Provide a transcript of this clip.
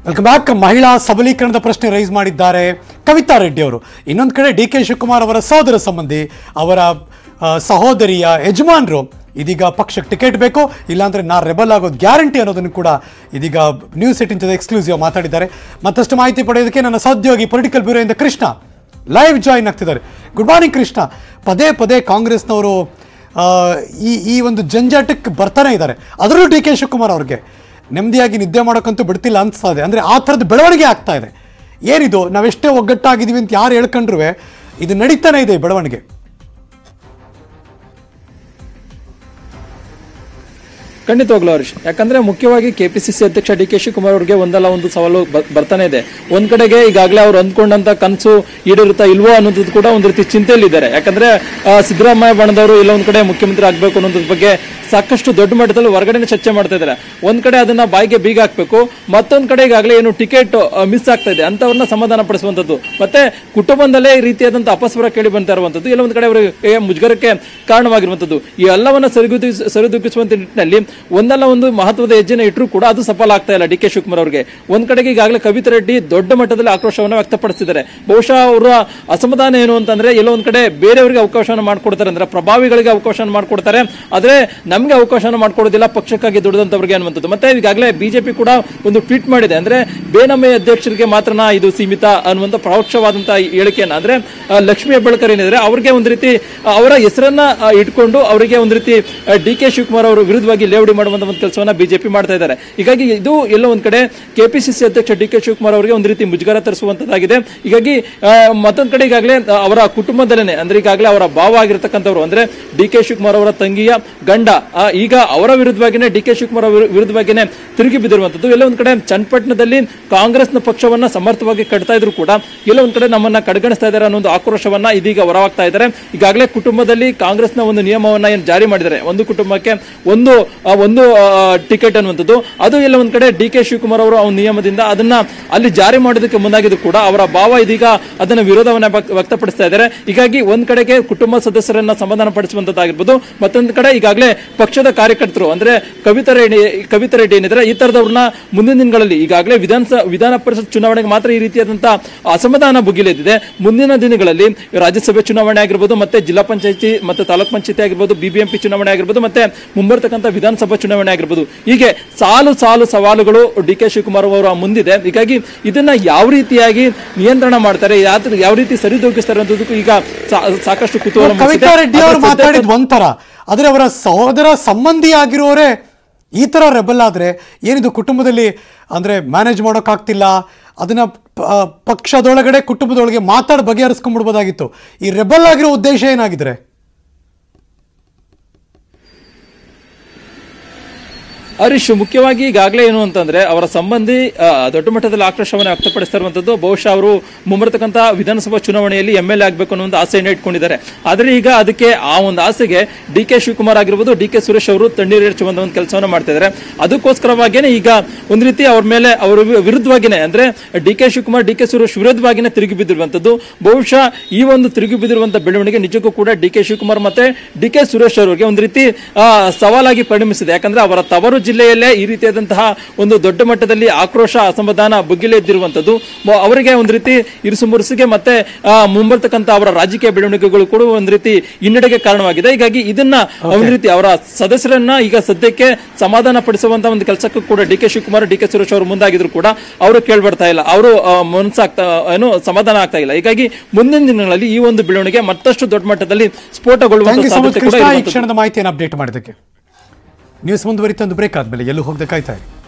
Welcome back ಮಹಿಳಾ ಸಬಲೀಕರಣದ ಪ್ರಶ್ನೆ ರೈಸ್ ಮಾಡಿದ್ದಾರೆ ಕವಿತಾ ರೆಡ್ಡಿ ಅವರು ಇನ್ನೊಂದು ಕಡೆ ಡಿ ಕೆ ಶಿವಕುಮಾರ್ ಅವರ ಸಹೋದರ ಸಂಬಂಧಿ ಅವರ ಆ, ಸಹೋದರಿಯ ಯಜಮಾನರು ಇದೀಗ ಪಕ್ಷಕ್ಕೆ ಟಿಕೆಟ್ ಬೇಕು ಇಲ್ಲಾಂದ್ರೆ ನಾ ರೆಬಲ್ ಆಗೋದು ಗ್ಯಾರಂಟಿ ಅನ್ನೋದನ್ನು ಕೂಡ ಇದೀಗ ನ್ಯೂಸ್ ಏಟಿನ್ ಜೊತೆ ಎಕ್ಸ್ಕ್ಲೂಸಿವ್ ಮಾತಾಡಿದ್ದಾರೆ ಮತ್ತಷ್ಟು ಮಾಹಿತಿ ಪಡೆಯೋದಕ್ಕೆ ನನ್ನ ಸಹೋದ್ಯೋಗಿ ಪೊಲಿಟಿಕಲ್ ಬ್ಯೂರೋಯಿಂದ ಕೃಷ್ಣ ಲೈವ್ ಜಾಯಿನ್ ಆಗ್ತಿದ್ದಾರೆ ಗುಡ್ ಮಾರ್ನಿಂಗ್ ಕೃಷ್ಣ ಪದೇ ಪದೇ ಕಾಂಗ್ರೆಸ್ನವರು ಆ, ಈ ಈ ಒಂದು ಜಂಜಾಟಕ್ಕೆ ಬರ್ತಾನೆ ಇದ್ದಾರೆ ಅದರಲ್ಲೂ ಡಿ ಕೆ ಶಿವಕುಮಾರ್ ಅವ್ರಿಗೆ ನೆಮ್ಮದಿಯಾಗಿ ನಿದ್ದೆ ಮಾಡೋಕ್ಕಂತೂ ಬಿಡ್ತಿಲ್ಲ ಅನಿಸ್ತಾ ಇದೆ ಅಂದರೆ ಆ ಥರದ ಬೆಳವಣಿಗೆ ಆಗ್ತಾ ಇದೆ ಏನಿದು ನಾವೆಷ್ಟೇ ಒಗ್ಗಟ್ಟಾಗಿದ್ದೀವಿ ಅಂತ ಯಾರು ಹೇಳ್ಕೊಂಡ್ರು ಇದು ನಡೀತಾನೆ ಇದೆ ಈ ಬೆಳವಣಿಗೆ ಖಂಡಿತವಾಗ್ಲೂ ಹರೀಶ್ ಯಾಕಂದ್ರೆ ಮುಖ್ಯವಾಗಿ ಕೆಪಿಸಿಸಿ ಅಧ್ಯಕ್ಷ ಡಿ ಕೆ ಶಿವಕುಮಾರ್ ಅವರಿಗೆ ಒಂದಲ್ಲ ಒಂದು ಸವಾಲು ಬ- ಬರ್ತಾನೆ ಇದೆ ಒಂದ್ ಕಡೆಗೆ ಈಗಾಗಲೇ ಅವ್ರು ಅಂದ್ಕೊಂಡಂತ ಕನಸು ಈಡೇರುತ್ತಾ ಇಲ್ವೋ ಅನ್ನೋದ್ರ ಕೂಡ ಒಂದ್ ರೀತಿ ಚಿಂತೆಯಲ್ಲಿದ್ದಾರೆ ಯಾಕಂದ್ರೆ ಆ, ಸಿದ್ದರಾಮಯ್ಯ ಬಣದವರು ಇಲ್ಲ ಒಂದ್ ಕಡೆ ಮುಖ್ಯಮಂತ್ರಿ ಆಗ್ಬೇಕು ಅನ್ನೋದ್ರ ಬಗ್ಗೆ ಸಾಕಷ್ಟು ದೊಡ್ಡ ಮಟ್ಟದಲ್ಲಿ ಹೊರಗಡೆ ಚರ್ಚೆ ಮಾಡ್ತಾ ಇದ್ದಾರೆ ಒಂದ್ ಕಡೆ ಅದನ್ನ ಬಾಯಿಗೆ ಬೀಗ ಹಾಕ್ಬೇಕು ಮತ್ತೊಂದ್ ಕಡೆ ಈಗಾಗಲೇ ಏನು ಟಿಕೆಟ್ ಮಿಸ್ ಆಗ್ತಾ ಇದೆ ಅಂತವ್ರನ್ನ ಸಮಾಧಾನ ಪಡಿಸುವಂತದ್ದು ಮತ್ತೆ ಕುಟುಂಬದಲ್ಲೇ ಈ ರೀತಿಯಾದಂತ ಅಪಸ್ವರ ಕೇಳಿ ಬಂತಾ ಇರುವಂತದ್ದು ಇಲ್ಲ ಒಂದ್ ಕಡೆ ಅವರಿಗೆ ಮುಜುಗರಕ್ಕೆ ಕಾರಣವಾಗಿರುವಂತದ್ದು ಈ ಎಲ್ಲವನ್ನ ಸರಿದೂಗಿಸ್ ಸರಿದೂಗಿಸುವಂತ ನಿಟ್ಟಿನಲ್ಲಿ ಒಂದಲ್ಲ ಒಂದು ಮಹತ್ವದ ಹೆಜ್ಜೆನ ಇಟ್ಟರು ಕೂಡ ಅದು ಸಫಲ ಆಗ್ತಾ ಇಲ್ಲ ಡಿ ಕೆ ಶಿವಕುಮಾರ್ ಅವರಿಗೆ ಒಂದ್ ಕಡೆಗೆ ಈಗಾಗಲೇ ಕವಿತಾ ರೆಡ್ಡಿ ದೊಡ್ಡ ಮಟ್ಟದಲ್ಲಿ ಆಕ್ರೋಶವನ್ನು ವ್ಯಕ್ತಪಡಿಸಿದ್ದಾರೆ ಬಹುಶಃ ಅವರ ಅಸಮಾಧಾನ ಏನು ಅಂತಂದ್ರೆ ಎಲ್ಲೋ ಒಂದ್ ಕಡೆ ಬೇರೆಯವರಿಗೆ ಅವಕಾಶವನ್ನು ಮಾಡ್ಕೊಡ್ತಾರೆ ಅಂದ್ರೆ ಪ್ರಭಾವಿಗಳಿಗೆ ಅವಕಾಶವನ್ನು ಮಾಡ್ಕೊಡ್ತಾರೆ ಆದ್ರೆ ನಮ್ಗೆ ಅವಕಾಶವನ್ನು ಮಾಡ್ಕೊಡೋದಿಲ್ಲ ಪಕ್ಷಕ್ಕಾಗಿ ದುಡಿದಂತವ್ರಿಗೆ ಅನ್ನುವಂಥದ್ದು ಮತ್ತೆ ಈಗಾಗಲೇ ಬಿಜೆಪಿ ಕೂಡ ಒಂದು ಟ್ವೀಟ್ ಮಾಡಿದೆ ಅಂದ್ರೆ ಬೇನಮ್ಮೆ ಅಧ್ಯಕ್ಷರಿಗೆ ಮಾತ್ರನಾ ಇದು ಸೀಮಿತ ಅನ್ನುವಂಥ ಪರೋಕ್ಷವಾದಂತಹ ಹೇಳಿಕೆಯನ್ನ ಅಂದ್ರೆ ಆ, ಲಕ್ಷ್ಮೀ ಹೆಬ್ಬಳ್ಕರ್ ಏನಿದ್ರೆ ಅವ್ರಿಗೆ ಒಂದು ರೀತಿ ಆ, ಅವರ ಹೆಸರನ್ನ ಆ, ಇಟ್ಕೊಂಡು ಅವರಿಗೆ ಒಂದು ರೀತಿ ಡಿ ಕೆ ಶಿವಕುಮಾರ್ ಅವರ ವಿರುದ್ಧವಾಗಿ ಲೇವಡಿ ಮಾಡುವಂತ ಒಂದು ಕೆಲಸವನ್ನ ಬಿಜೆಪಿ ಮಾಡ್ತಾ ಇದ್ದಾರೆ ಹೀಗಾಗಿ ಇದು ಎಲ್ಲೋ ಒಂದ್ ಕಡೆ ಕೆಪಿಸಿಸಿ ಅಧ್ಯಕ್ಷ ಡಿ ಕೆ ಶಿವಕುಮಾರ್ ಅವರಿಗೆ ಒಂದು ರೀತಿ ಮುಜುಗರ ತರಿಸುವಂತದ್ದಾಗಿದೆ ಹೀಗಾಗಿ ಆ, ಮತ್ತೊಂದ್ ಕಡೆ ಈಗಾಗಲೇ ಆ, ಅವರ ಕುಟುಂಬದಲ್ಲೇನೆ ಅಂದ್ರೆ ಈಗಾಗಲೇ ಅವರ ಭಾವ ಆಗಿರ್ತಕ್ಕಂಥವ್ರು ಅಂದ್ರೆ ಡಿ ಕೆ ಶಿವಕುಮಾರ್ ಅವರ ತಂಗಿಯ ಗಂಡ ಆ, ಈಗ ಅವರ ವಿರುದ್ಧವಾಗಿನೇ ಡಿ ಕೆ ಶಿವಕುಮಾರ್ ಅವರ ವಿರುದ್ಧವಾಗಿನೇ ತಿರುಗಿ ಬಿದ್ದಿರುವಂತದ್ದು ಎಲ್ಲ ಒಂದ್ ಕಡೆ ಚನ್ನಪಟ್ಟಣದಲ್ಲಿ ಕಾಂಗ್ರೆಸ್ನ ಪಕ್ಷವನ್ನ ಸಮರ್ಥವಾಗಿ ಕಟ್ತಾ ಇದ್ರು ಕೂಡ ಎಲ್ಲ ಒಂದ್ ಕಡೆ ನಮ್ಮನ್ನ ಕಡೆಗಣಿಸ್ತಾ ಇದ್ದಾರೆ ಅನ್ನೋ ಒಂದು ಆಕ್ರೋಶವನ್ನ ಇದೀಗ ಹೊರವಾಗ್ತಾ ಇದ್ದಾರೆ ಈಗಾಗಲೇ ಕುಟುಂಬದಲ್ಲಿ ಕಾಂಗ್ರೆಸ್ನ ಒಂದು ನಿಯಮವನ್ನ ಏನು ಜಾರಿ ಮಾಡಿದ್ದಾರೆ ಒಂದು ಕುಟುಂಬಕ್ಕೆ ಒಂದು ಆ, ಒಂದು ಟಿಕೆಟ್ ಅನ್ನುವಂಥದ್ದು ಅದು ಎಲ್ಲ ಒಂದ್ ಕಡೆ ಡಿ ಕೆ ಶಿವಕುಮಾರ್ ಅವರು ಆ ಒಂದು ನಿಯಮದಿಂದ ಅದನ್ನ ಅಲ್ಲಿ ಜಾರಿ ಮಾಡೋದಕ್ಕೆ ಮುಂದಾಗಿದ್ದು ಕೂಡ ಅವರ ಭಾವ ಇದೀಗ ಅದನ್ನ ವಿರೋಧವನ್ನ ವ್ಯಕ್ತ- ವ್ಯಕ್ತಪಡಿಸ್ತಾ ಇದ್ದಾರೆ ಹೀಗಾಗಿ ಒಂದ್ ಕಡೆಗೆ ಕುಟುಂಬ ಸದಸ್ಯರನ್ನ ಸಮಾಧಾನ ಪಡಿಸುವಂತದ್ದಾಗಿರ್ಬೋದು ಮತ್ತೊಂದು ಕಡೆ ಈಗಾಗಲೇ ಪಕ್ಷದ ಕಾರ್ಯಕರ್ತರು ಅಂದ್ರೆ ಕವಿತಾ ರೆಡ್ಡಿ ಕವಿತಾ ರೆಡ್ಡಿ ಏನಿದ್ದಾರೆ ಈ ತರದವ್ರನ್ನ ಮುಂದಿನ ದಿನಗಳಲ್ಲಿ ಈಗಾಗಲೇ ವಿಧಾನಸ ವಿಧಾನ ಪರಿಷತ್ ಚುನಾವಣೆಗೆ ಮಾತ್ರ ಈ ರೀತಿಯಾದಂತಹ ಅಸಮಾಧಾನ ಭುಗಿಲೆದ್ದಿದೆ ಮುಂದಿನ ದಿನಗಳಲ್ಲಿ ರಾಜ್ಯಸಭೆ ಚುನಾವಣೆ ಆಗಿರ್ಬೋದು ಮತ್ತೆ ಜಿಲ್ಲಾ ಪಂಚಾಯತಿ ಮತ್ತೆ ತಾಲೂಕ್ ಪಂಚಾಯತಿ ಆಗಿರ್ಬೋದು ಬಿಬಿಎಂಪಿ ಚುನಾವಣೆ ಆಗಿರ್ಬೋದು ಮತ್ತೆ ಮುಂಬರ್ತಕ್ಕಂಥ ವಿಧಾನಸಭಾ ಚುನಾವಣೆ ಆಗಿರ್ಬೋದು ಹೀಗೆ ಸಾಲು ಸಾಲು ಸವಾಲುಗಳು ಡಿ ಕೆ ಶಿವಕುಮಾರ್ ಅವರ ಮುಂದಿದೆ ಹೀಗಾಗಿ ಇದನ್ನ ಯಾವ ರೀತಿಯಾಗಿ ನಿಯಂತ್ರಣ ಮಾಡ್ತಾರೆ ಯಾವ ಯಾವ ರೀತಿ ಸರಿದೂಗಿಸ್ತಾರೆ ಅನ್ನೋದಕ್ಕೂ ಈಗ ಸಾ- ಸಾಕಷ್ಟು ಕುತೂಹಲ ಮೂಡಿಸಿದೆ. ಕವಿತಾ ರೆಡ್ಡಿ ಅವರು ಆದ್ರೆ ಸದ್ಯಕ್ಕೆ- ಮಾತಾಡಿದ್ ಒಂಥರ ಆದ್ರೆ ಅವರ ಸಹೋದರ ಸಂಬಂಧಿ ಆಗಿರೋರೇ ಈ ಥರ ರೆಬಲ್ ಆದ್ರೆ ಏನಿದು ಕುಟುಂಬದಲ್ಲಿ ಅಂದ್ರೆ ಮ್ಯಾನೇಜ್ ಮಾಡೋಕ್ಕಾಗ್ತಿಲ್ಲ ಅದನ್ನ ಪ- ಆ, ಪಕ್ಷದೊಳಗಡೆ ಕುಟುಂಬದೊಳಗೆ ಮಾತಾಡಿ ಬಗೆಹರಿಸ್ಕೊಂಡ್ಬಿಡ್ಬೋದಾಗಿತ್ತು ಈ ರೆಬಲ್ ಆಗಿರೋ ಉದ್ದೇಶ ಏನಾಗಿದ್ರೆ ಹರೀಶ್ ಮುಖ್ಯವಾಗಿ ಈಗಾಗಲೇ ಏನು ಅಂತಂದ್ರೆ ಅವರ ಸಂಬಂಧಿ ಆ, ದೊಡ್ಡ ಮಟ್ಟದಲ್ಲಿ ಆಕ್ರೋಶವನ್ನು ವ್ಯಕ್ತಪಡಿಸ್ತಾ ಇರುವಂತದ್ದು ಬಹುಶಃ ಅವರು ಮುಂಬರ್ತಕ್ಕಂಥ ವಿಧಾನಸಭಾ ಚುನಾವಣೆಯಲ್ಲಿ ಎಂ ಎಲ್ ಎ ಆಗಬೇಕು ಅನ್ನೋ ಒಂದು ಆಸೆಯನ್ನು ಇಟ್ಕೊಂಡಿದ್ದಾರೆ ಆದ್ರೆ ಈಗ ಅದಕ್ಕೆ ಆ ಒಂದು ಆಸೆಗೆ ಡಿ ಕೆ ಶಿವಕುಮಾರ್ ಆಗಿರ್ಬೋದು ಡಿ ಕೆ ಸುರೇಶ್ ಅವರು ತಣ್ಣೀರೇರ್ಚುವಂತ ಒಂದು ಕೆಲಸವನ್ನು ಮಾಡ್ತಾ ಇದ್ದಾರೆ ಅದಕ್ಕೋಸ್ಕರವಾಗಿಯೇ ಈಗ ಒಂದ್ ರೀತಿ ಅವ್ರ ಮೇಲೆ ಅವರ ವಿ- ವಿರುದ್ಧವಾಗಿನೇ ಅಂದ್ರೆ ಡಿ ಕೆ ಶಿವಕುಮಾರ್ ಡಿ ಕೆ ಸುರೇಶ್ ವಿರುದ್ಧವಾಗಿನೇ ತಿರುಗಿ ಬಿದ್ದಿರುವಂತದ್ದು ಬಹುಶಃ ಈ ಒಂದು ತಿರುಗಿ ಬಿದ್ದಿರುವಂತ ಬೆಳವಣಿಗೆ ನಿಜಕ್ಕೂ ಕೂಡ ಡಿ ಕೆ ಶಿವಕುಮಾರ್ ಮತ್ತೆ ಡಿ ಕೆ ಸುರೇಶ್ ಅವರಿಗೆ ಒಂದು ರೀತಿ ಆ, ಸವಾಲಾಗಿ ಪರಿಣಮಿಸಿದೆ ಯಾಕಂದ್ರೆ ಅವರ ತವರು ಜಿಲ್ಲೆಯಲ್ಲೇ ಈ ರೀತಿಯಾದಂತಹ ಒಂದು ದೊಡ್ಡ ಮಟ್ಟದಲ್ಲಿ ಆಕ್ರೋಶ ಅಸಮಾಧಾನ ಬುಗ್ಗಿಲೆದ್ದಿರುವಂತದ್ದು ಮ- ಅವರಿಗೆ ಒಂದು ರೀತಿ ಇರುಸು ಮುರುಸಿಗೆ ಮತ್ತೆ ಆ, ಮುಂಬರ್ತಕ್ಕಂಥ ಅವರ ರಾಜಕೀಯ ಬೆಳವಣಿಗೆಗಳು ಕೂಡ ಒಂದು ರೀತಿ ಹಿನ್ನಡೆಗೆ ಕಾರಣವಾಗಿದೆ ಹೀಗಾಗಿ ಇದನ್ನ ಒಂದು ರೀತಿ ಅವರ ಸದಸ್ಯರನ್ನ ಈಗ ಸದ್ಯಕ್ಕೆ ಸಮಾಧಾನ ಪಡಿಸುವಂತ ಒಂದು ಕೆಲಸಕ್ಕೂ ಕೂಡ ಡಿ ಕೆ ಶಿವಕುಮಾರ್ ಡಿ ಕೆ ಸುರೇಶ್ ಅವರು ಮುಂದಾಗಿದ್ರು ಕೂಡ ಅವರು ಕೇಳ್ಬರ್ತಾ ಇಲ್ಲ ಅವರು ಮನಸ್ಸಾಗ್ತಾ ಏನು ಸಮಾಧಾನ ಆಗ್ತಾ ಇಲ್ಲ ಹೀಗಾಗಿ ಮುಂದಿನ ದಿನಗಳಲ್ಲಿ ಈ ಒಂದು ಬೆಳವಣಿಗೆ ಮತ್ತಷ್ಟು ದೊಡ್ಡ ಮಟ್ಟದಲ್ಲಿ ಸ್ಫೋಟಗೊಳ್ಳುವಂತ ಥ್ಯಾಂಕ್ ಯು ಸೊ ಮಚ್ ಸಾಧ್ಯತೆ ಕೂಡ ಕೃಷ್ಣ ಈ ಇರುವಂತದ್ದು. ಕ್ಷಣದ ಮಾಹಿತಿಯನ್ನು ಅಪ್ಡೇಟ್ ಮಾಡಿದ್ದಕ್ಕೆ ನ್ಯೂಸ್ ಮುಂದುವರಿತ ಒಂದು ಬ್ರೇಕ್ ಆದ್ಮೇಲೆ ಎಲ್ಲೂ ಹೋಗದೆ ಕಾಯ್ತಾ ಇರಿ